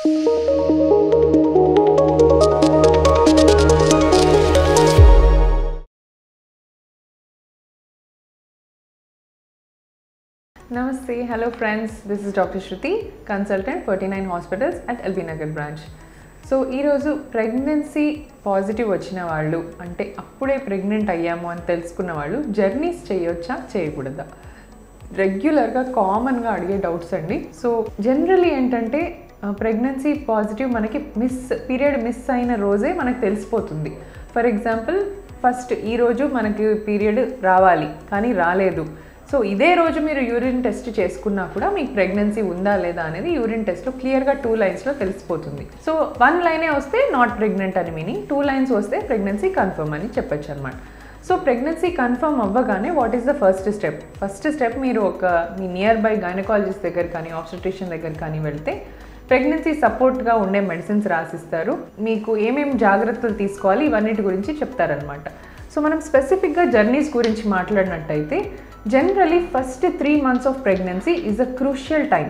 Namaste, hello friends. This is Dr. Shruti, consultant 49 hospitals at LB Nagar branch. So ఈరోజు pregnancy positive వచ్చిన వాళ్ళు అంటే అప్పుడే pregnant అయ్యాము అని తెలుసుకున్న వాళ్ళు జర్నీస్ చేయొచ్చా చేయకూడదా రెగ్యులర్గా కామన్గా అడిగే డౌట్స్ అండి సో జనరలీ ఏంటంటే ప్రెగ్నెన్సీ పాజిటివ్ మనకి మిస్ పీరియడ్ మిస్ అయిన రోజే మనకు తెలిసిపోతుంది ఫర్ ఎగ్జాంపుల్ ఫస్ట్ ఈరోజు మనకి పీరియడ్ రావాలి కానీ రాలేదు సో ఇదే రోజు మీరు యూరిన్ టెస్ట్ చేసుకున్నా కూడా మీకు ప్రెగ్నెన్సీ ఉందా లేదా అనేది యూరిన్ టెస్ట్లో క్లియర్గా టూ లైన్స్లో తెలిసిపోతుంది సో వన్ లైనే వస్తే నాట్ ప్రెగ్నెంట్ అని మీనింగ్ టూ లైన్స్ వస్తే ప్రెగ్నెన్సీ కన్ఫర్మ్ అని చెప్పొచ్చు అనమాట సో ప్రెగ్నెన్సీ కన్ఫర్మ్ అవ్వగానే what is the first step first step మీరు ఒక మీ నియర్ బై గైనకాలజిస్ట్ దగ్గర కానీ ఆబ్స్టిట్యూషన్ దగ్గర కానీ వెళ్తే ప్రెగ్నెన్సీ సపోర్ట్గా ఉండే మెడిసిన్స్ రాసిస్తారు మీకు ఏమేమి జాగ్రత్తలు తీసుకోవాలి ఇవన్నిటి గురించి చెప్తారనమాట సో మనం స్పెసిఫిక్గా జర్నీస్ గురించి మాట్లాడినట్టయితే generally first three months of pregnancy is a crucial time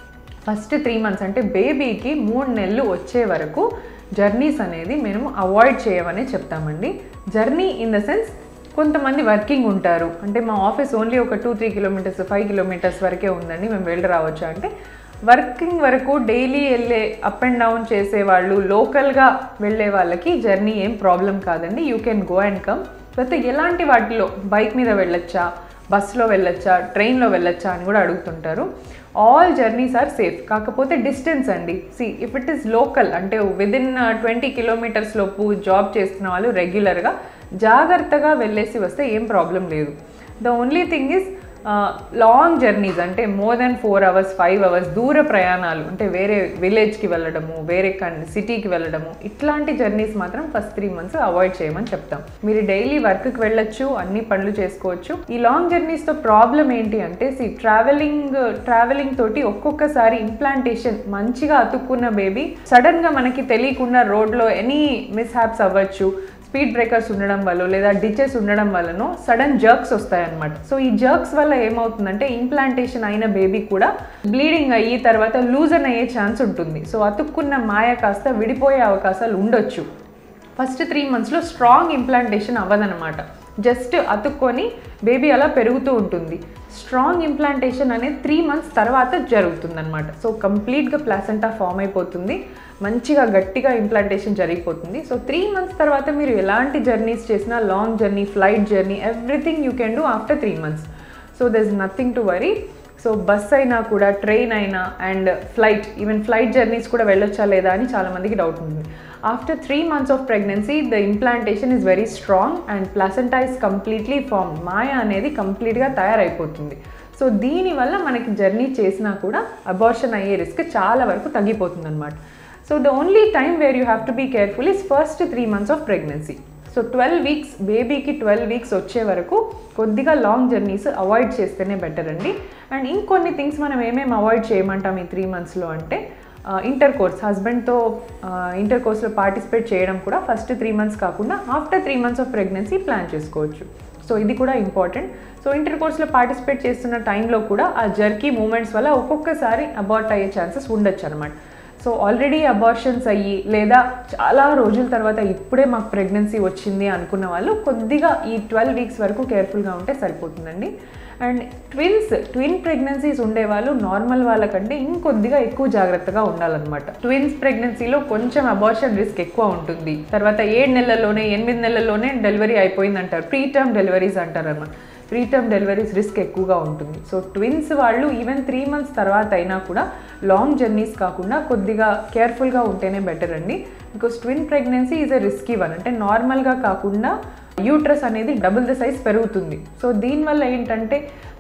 first three months అంటే బేబీకి మూడు నెలలు వచ్చే వరకు జర్నీస్ అనేది మేము అవాయిడ్ చేయమని చెప్తామండి జర్నీ ఇన్ ద సెన్స్ కొంతమంది వర్కింగ్ ఉంటారు అంటే మా ఆఫీస్ ఓన్లీ ఒక two three kilometres five kilometres వరకే ఉందండి మేము వెళ్ళి రావచ్చు అంటే వర్కింగ్ వరకు డైలీ వెళ్ళే అప్ అండ్ డౌన్ చేసే వాళ్ళు లోకల్గా వెళ్ళే వాళ్ళకి జర్నీ ఏం ప్రాబ్లం కాదండి you can go and come లేకపోతే ఎలాంటి వాటిలో బైక్ మీద వెళ్ళొచ్చా బస్సులో వెళ్ళొచ్చా ట్రైన్లో వెళ్ళొచ్చా అని కూడా అడుగుతుంటారు ఆల్ జర్నీస్ ఆర్ సేఫ్ కాకపోతే డిస్టెన్స్ అండి see if it is local అంటే విదిన్ ట్వంటీ కిలోమీటర్స్ లోపు జాబ్ చేస్తున్న వాళ్ళు రెగ్యులర్గా జాగ్రత్తగా వెళ్ళేసి వస్తే ఏం ప్రాబ్లం లేదు the only thing is long journeys అంటే more than four hours five hours దూర ప్రయాణాలు అంటే వేరే విలేజ్కి వెళ్ళడము వేరే కన్ సిటీకి వెళ్ళడము ఇట్లాంటి జర్నీస్ మాత్రం ఫస్ట్ త్రీ మంత్స్ అవాయిడ్ చేయమని చెప్తాం మీరు డైలీ వర్క్కి వెళ్ళొచ్చు అన్ని పనులు చేసుకోవచ్చు ఈ లాంగ్ జర్నీస్తో ప్రాబ్లం ఏంటి అంటే సి ట్రావెలింగ్ ట్రావెలింగ్ తోటి ఒక్కొక్కసారి ఇంప్లాంటేషన్ మంచిగా అతుక్కున్న బేబీ సడన్గా మనకి తెలియకుండా రోడ్లో ఎనీ మిస్హ్యాప్స్ అవ్వచ్చు స్పీడ్ బ్రేకర్స్ ఉండడం వల్ల లేదా డిచెస్ ఉండడం వల్లనో సడన్ జర్క్స్ వస్తాయన్నమాట సో ఈ జర్క్స్ వల్ల ఏమవుతుందంటే ఇంప్లాంటేషన్ అయిన బేబీ కూడా బ్లీడింగ్ అయ్యి తర్వాత లూజన్ అయ్యే ఛాన్స్ ఉంటుంది సో అతుక్కున్న మాయ కాస్త విడిపోయే అవకాశాలు ఉండొచ్చు ఫస్ట్ త్రీ మంత్స్లో స్ట్రాంగ్ ఇంప్లాంటేషన్ అవ్వదనమాట జస్ట్ అతుక్కొని బేబీ అలా పెరుగుతూ ఉంటుంది స్ట్రాంగ్ ఇంప్లాంటేషన్ అనేది త్రీ మంత్స్ తర్వాత జరుగుతుందన్నమాట సో కంప్లీట్గా ప్లాసెంటా ఫామ్ అయిపోతుంది మంచిగా గట్టిగా ఇంప్లాంటేషన్ జరిగిపోతుంది సో త్రీ మంత్స్ తర్వాత మీరు ఎలాంటి జర్నీస్ చేసినా long journey flight journey everything you can do after three months so there is nothing to worry so bus అయినా కూడా ట్రైన్ అయినా and flight even flight journeys కూడా వెళ్ళొచ్చా లేదా అని చాలామందికి డౌట్ ఉంటుంది after three months of pregnancy the implantation is very strong and placenta is completely form మాయ అనేది కంప్లీట్గా తయారైపోతుంది సో దీనివల్ల మనకి జర్నీ చేసినా కూడా అబార్షన్ అయ్యే రిస్క్ చాలా వరకు తగ్గిపోతుంది అనమాట so the only time where you have to be careful is first three months of pregnancy so twelve weeks బేబీకి ట్వెల్వ్ వీక్స్ వచ్చే వరకు కొద్దిగా లాంగ్ జర్నీస్ అవాయిడ్ చేస్తేనే బెటర్ అండి అండ్ ఇంకొన్ని థింగ్స్ మనం ఏమేమి అవాయిడ్ చేయమంటాం ఈ త్రీ మంత్స్లో అంటే ఇంటర్ కోర్స్ హస్బెండ్తో ఇంటర్ కోర్స్లో పార్టిసిపేట్ చేయడం కూడా ఫస్ట్ త్రీ మంత్స్ కాకుండా after three months of pregnancy plan చేసుకోవచ్చు సో ఇది కూడా ఇంపార్టెంట్ సో ఇంటర్ కోర్స్లో పార్టిసిపేట్ చేస్తున్న టైంలో కూడా ఆ జర్కీ మూమెంట్స్ వల్ల ఒక్కొక్కసారి అబార్ట్ అయ్యే ఛాన్సెస్ ఉండొచ్చు అనమాట సో ఆల్రెడీ అబార్షన్స్ అయ్యి లేదా చాలా రోజుల తర్వాత ఇప్పుడే మాకు ప్రెగ్నెన్సీ వచ్చింది అనుకున్న వాళ్ళు కొద్దిగా ఈ ట్వెల్వ్ వీక్స్ వరకు కేర్ఫుల్గా ఉంటే సరిపోతుందండి అండ్ ట్విన్స్ ట్విన్ ప్రెగ్నెన్సీస్ ఉండేవాళ్ళు నార్మల్ వాళ్ళకంటే ఇంకొద్దిగా ఎక్కువ జాగ్రత్తగా ఉండాలన్నమాట ట్విన్స్ ప్రెగ్నెన్సీలో కొంచెం అబార్షన్ రిస్క్ ఎక్కువ ఉంటుంది తర్వాత ఏడు నెలల్లోనే ఎనిమిది నెలల్లోనే డెలివరీ అయిపోయింది అంటారు ప్రీ టర్మ్ డెలివరీస్ అంటారు అన్నమాట ప్రీ టర్మ్ డెలివరీస్ రిస్క్ ఎక్కువగా ఉంటుంది సో ట్విన్స్ వాళ్ళు ఈవెన్ త్రీ మంత్స్ తర్వాత అయినా కూడా లాంగ్ జర్నీస్ కాకుండా కొద్దిగా కేర్ఫుల్గా ఉంటేనే బెటర్ అండి because twin pregnancy is a risky one అంటే నార్మల్గా కాకుండా యూట్రస్ అనేది డబుల్ ద సైజ్ పెరుగుతుంది సో దీనివల్ల ఏంటంటే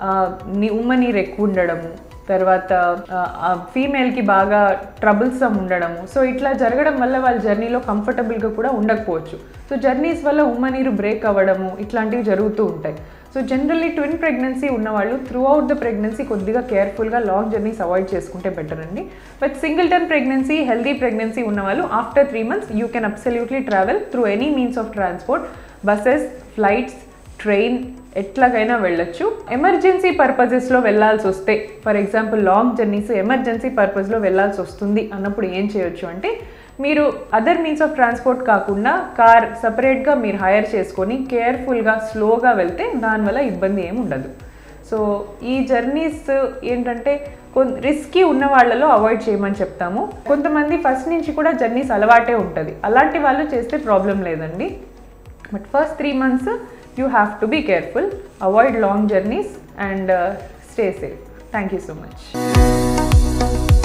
నీ ఉమ్మ నీరు ఎక్కువ ఉండడము తర్వాత ఫీమేల్కి బాగా ట్రబుల్సమ్ ఉండడము సో ఇట్లా జరగడం వల్ల వాళ్ళ జర్నీలో కంఫర్టబుల్గా కూడా ఉండకపోవచ్చు సో జర్నీస్ వల్ల ఉమ్మ నీరు బ్రేక్ అవ్వడము ఇట్లాంటివి జరుగుతూ ఉంటాయి సో జనరల్లీ ట్విన్ ప్రెగ్నెన్సీ ఉన్నవాళ్ళు త్రూ అవుట్ ద ప్రెగ్నెన్సీ కొద్దిగా కేర్ఫుల్గా లాంగ్ జర్నీస్ అవాయిడ్ చేసుకుంటే బెటర్ అండి but single term pregnancy healthy pregnancy ఉన్నవాళ్ళు after three months you can absolutely travel through any means of transport buses flights train ఎట్లాగైనా వెళ్ళొచ్చు emergency పర్పజెస్లో వెళ్ళాల్సి వస్తే for example long journeys emergency పర్పస్లో వెళ్ళాల్సి వస్తుంది అన్నప్పుడు ఏం చేయొచ్చు అంటే మీరు అదర్ మీన్స్ ఆఫ్ ట్రాన్స్పోర్ట్ కాకుండా కార్ సపరేట్గా మీరు హైర్ చేసుకొని కేర్ఫుల్గా స్లోగా వెళ్తే దానివల్ల ఇబ్బంది ఏమి ఉండదు సో ఈ జర్నీస్ ఏంటంటే కొన్ రిస్కీ ఉన్న వాళ్ళలో అవాయిడ్ చేయమని చెప్తాము కొంతమంది ఫస్ట్ నుంచి కూడా జర్నీస్ అలవాటే ఉంటుంది అలాంటి వాళ్ళు చేస్తే ప్రాబ్లం లేదండి but first three months you have to be careful avoid long journeys and stay safe thank you so much